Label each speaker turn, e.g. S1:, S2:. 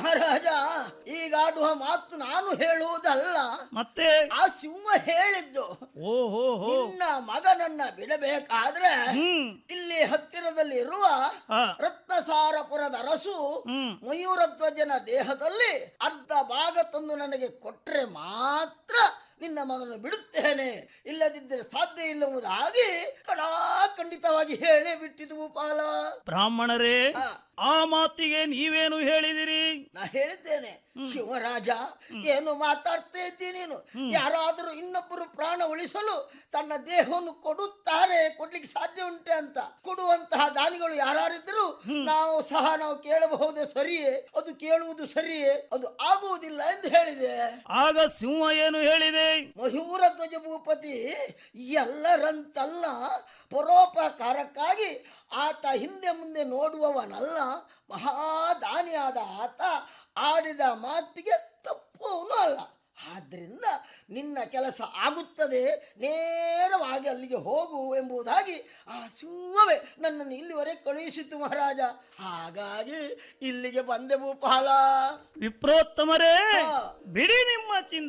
S1: ಮಹಾರಾಜ ಈಗಾಡುವ ಮಾತು ನಾನು ಹೇಳುವುದಲ್ಲ
S2: ಮತ್ತೆ
S1: ಆ ಸಿಂಹ ಹೇಳಿದ್ದು
S2: ಓ ಹೋ ಹೋ
S1: ನಿನ್ನ ಮಗನನ್ನ ಬಿಡಬೇಕಾದ್ರೆ
S2: ಹ್ಮ್
S1: ಇಲ್ಲಿ ಹತ್ತಿರದಲ್ಲಿ ಇರುವ
S2: ಹಾ
S1: ರತ್ನಸಾರಪುರದ ಅರಸು
S2: ಹ್ಮ್
S1: ಮಯೂರಧ್ವಜನ ದೇಹದಲ್ಲಿ ಅರ್ಧ ಭಾಗ ತಂದು ನನಗೆ ಕೊಟ್ರೆ ಮಾತ್ರ ನಿನ್ನ ಮಗನನ್ನು ಬಿಡುತ್ತೇನೆ ಇಲ್ಲದಿದ್ದರೆ ಸಾಧ್ಯ ಇಲ್ಲವುದಾಗಿ ಕಡಾಖಂಡಿತವಾಗಿ ಹೇಳೇ ಬಿಟ್ಟಿದ್ದು ಭೂಪಾಲ
S2: ಬ್ರಾಹ್ಮಣರೇ
S1: ಹಾ.
S2: ಆ ಮಾತಿಗೆ ನೀವೇನು ಹೇಳಿದಿರಿ
S1: ನಾ ಹೇಳಿದ್ದೇನೆ ಶಿವರಾಜ ಏನು ಮಾತಾಡ್ತಾ ಇದ್ದಿ ನೀನು ಯಾರಾದರೂ ಇನ್ನೊಬ್ಬರು ಪ್ರಾಣ ಉಳಿಸಲು ತನ್ನ ದೇಹವನ್ನು ಕೊಡುತ್ತಾರೆ ಕೊಡ್ಲಿಕ್ಕೆ ಸಾಧ್ಯ ಉಂಟೆ ಅಂತ ಕೊಡುವಂತಹ ದಾನಿಗಳು ಯಾರಿದ್ರು ನಾವು ಸಹ ನಾವು ಕೇಳಬಹುದೇ ಸರಿಯೇ ಅದು ಕೇಳುವುದು ಸರಿಯೇ ಅದು ಆಗುವುದಿಲ್ಲ ಎಂದು ಹೇಳಿದೆ
S2: ಆಗ ಸಿಂಹ ಏನು ಹೇಳಿದೆ
S1: ಮಯೂರ ಧ್ವಜ ಭೂಪತಿ ಎಲ್ಲರಂತಲ್ಲ ಪರೋಪಕಾರಕ್ಕಾಗಿ ಆತ ಹಿಂದೆ ಮುಂದೆ ನೋಡುವವನಲ್ಲ ಮಹಾದಾನಿಯಾದ ಆತ ಆಡಿದ ಮಾತಿಗೆ ತಪ್ಪುವವನು ಅಲ್ಲ ಆದ್ರಿಂದ ನಿನ್ನ ಕೆಲಸ ಆಗುತ್ತದೆ ನೇರವಾಗಿ ಅಲ್ಲಿಗೆ ಹೋಗು ಎಂಬುದಾಗಿ ಆ ಸಿಂಹವೇ ನನ್ನನ್ನು ಇಲ್ಲಿವರೆಗೆ ಕಳುಹಿಸಿತು ಮಹಾರಾಜ ಹಾಗಾಗಿ ಇಲ್ಲಿಗೆ ಬಂದೆ ಭೂಪಾಲ
S2: ವಿಪ್ರೋತ್ತಮರೇ
S1: ಹಾ.
S2: ಬಿಡಿ ನಿಮ್ಮ ಚಿಂತೆ